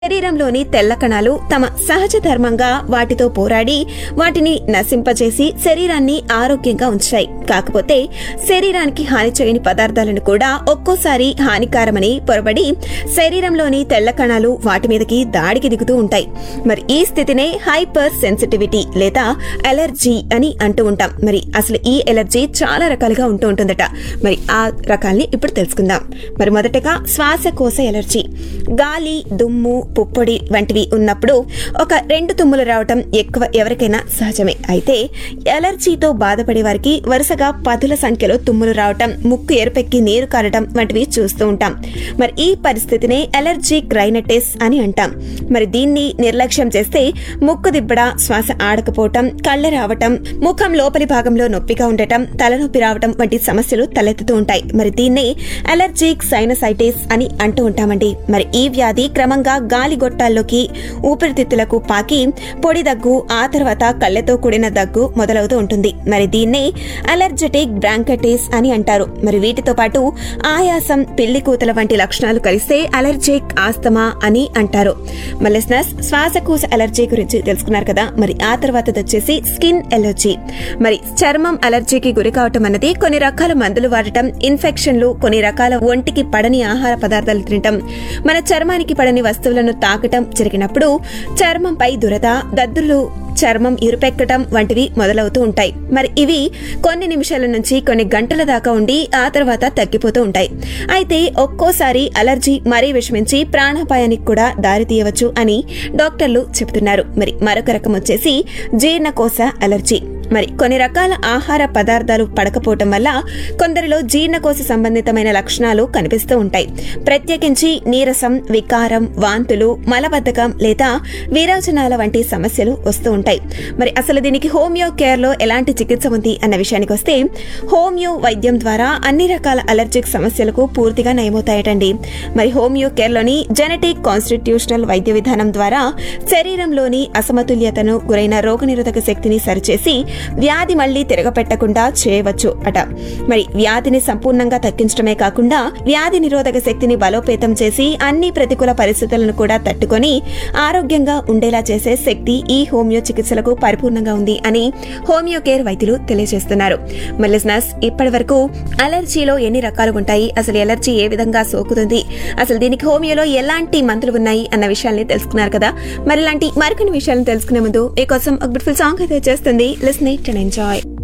శరీరంలోని తెల్ల కణాలు తమ సహజ ధర్మంగా వాటితో పోరాడి వాటిని నశింపచేసి శరీరాన్ని ఆరోగ్యంగా ఉంచాయి కాకపోతే శరీరానికి హాని చేయని పదార్థాలను కూడా ఒక్కోసారి హానికారమని పొరబడి శరీరంలోని తెల్ల కణాలు వాటి మీదకి దాడికి దిగుతూ ఉంటాయి మరి ఈ స్థితినే హైపర్ సెన్సిటివిటీ లేదా అలర్జీ అని అంటూ ఉంటాం మరి అసలు ఈ ఎలర్జీ చాలా రకాలుగా ఉంటూ ఉంటుందట మరి ఆ రకాల్ని ఇప్పుడు తెలుసుకుందాం మరి మొదటగా శ్వాసకోశ ఎలర్జీ గాలి దుమ్ము పుప్పొడి వంటివి ఉన్నప్పుడు ఒక రెండు తుమ్ములు రావటం ఎక్కువ ఎవరికైనా సహజమే అయితే ఎలర్జీతో బాధపడే వారికి వరుసగా పదుల సంఖ్యలో తుమ్ములు రావటం ముక్కు ఎరుపెక్కి నీరు కారటం వంటివి చూస్తూ ఉంటాం మరి ఈ పరిస్థితినే ఎలర్జిక్ రైనటిస్ అని అంటాం మరి దీన్ని నిర్లక్ష్యం చేస్తే ముక్కు దిబ్బడ శ్వాస ఆడకపోవటం కళ్ళ రావటం ముఖం లోపలి భాగంలో నొప్పిగా ఉండటం తలనొప్పి రావటం వంటి సమస్యలు తలెత్తుతూ ఉంటాయి మరి దీన్ని అలర్జిక్ సైనసైటిస్ అని అంటూ ఉంటామండి మరి ఈ వ్యాధి క్రమంగా గాలి గొట్టాల్లోకి ఊపిరితిత్తులకు పాకి పొడి దగ్గు ఆ తర్వాత కళ్ళతో కూడిన దగ్గు మొదలవుతూ ఉంటుంది మరి దీన్నే అలర్జెటిక్ బ్రాంకటిస్ అని అంటారు మరి వీటితో పాటు ఆయాసం పిల్లి కూతల వంటి లక్షణాలు కలిస్తే అలర్జిక్ ఆస్తమా అని అంటారు మల్లెస్నస్ శ్వాసకోశ అలర్జీ గురించి తెలుసుకున్నారు కదా మరి ఆ తర్వాత వచ్చేసి స్కిన్ ఎలర్జీ మరి చర్మం అలర్జీకి గురి కావటం అన్నది కొన్ని రకాల మందులు వాడటం ఇన్ఫెక్షన్లు కొన్ని రకాల ఒంటికి పడని ఆహార పదార్థాలు తినటం మన చర్మానికి పడని వస్తువులను తాకటం జరిగినప్పుడు చర్మంపై దురద దద్దులు చర్మం ఇరుపెక్కటం వంటివి మొదలవుతూ ఉంటాయి మరి ఇవి కొన్ని నిమిషాల నుంచి కొన్ని గంటల దాకా ఉండి ఆ తర్వాత తగ్గిపోతూ ఉంటాయి అయితే ఒక్కోసారి అలర్జీ మరీ విషమించి ప్రాణాపాయానికి కూడా దారి తీయవచ్చు అని డాక్టర్లు చెబుతున్నారు మరి మరొక రకం వచ్చేసి జీర్ణకోశ అలర్జీ మరి కొన్ని రకాల ఆహార పదార్థాలు పడకపోవటం వల్ల కొందరిలో జీర్ణకోశ సంబంధితమైన లక్షణాలు కనిపిస్తూ ఉంటాయి ప్రత్యేకించి నీరసం వికారం వాంతులు మలబద్ధకం లేదా విరాజనాల వంటి సమస్యలు వస్తూ ఉంటాయి మరి అసలు దీనికి హోమియో కేర్ లో ఎలాంటి చికిత్స ఉంది అన్న విషయానికి వస్తే హోమియో వైద్యం ద్వారా అన్ని రకాల అలర్జిక్ సమస్యలకు పూర్తిగా నయమవుతాయటండి మరి హోమియో కేర్ లోని జెనెటిక్ కాన్స్టిట్యూషనల్ వైద్య విధానం ద్వారా శరీరంలోని అసమతుల్యతను గురైన రోగనిరోధక శక్తిని సరిచేసి వ్యాధి మళ్లీ తిరగపెట్టకుండా చేయవచ్చు అట మరి వ్యాధిని సంపూర్ణంగా తగ్గించడమే కాకుండా వ్యాధి నిరోధక శక్తిని బలోపేతం చేసి అన్ని ప్రతికూల పరిస్థితులను కూడా తట్టుకొని ఆరోగ్యంగా ఉండేలా చేసే శక్తి ఈ హోమియో చికిత్సలకు పరిపూర్ణంగా ఉంది అని హోమియో కేర్ వైద్యులు తెలియజేస్తున్నారు మల్లిస్నస్ ఇప్పటి వరకు అలర్జీలో ఎన్ని రకాలు ఉంటాయి అసలు ఎలర్జీ ఏ విధంగా సోకుతుంది అసలు దీనికి హోమియోలో ఎలాంటి మందులు ఉన్నాయి అన్న విషయాల్ని తెలుసుకున్నారు కదా మరి ఇలాంటి మరికొన్ని విషయాలను తెలుసుకునే ముందు మీకోసం ఒక బ్యూటిఫుల్ సాంగ్ అయితే చేస్తుంది లిస్న్ ఇట్ అండ్ ఎంజాయ్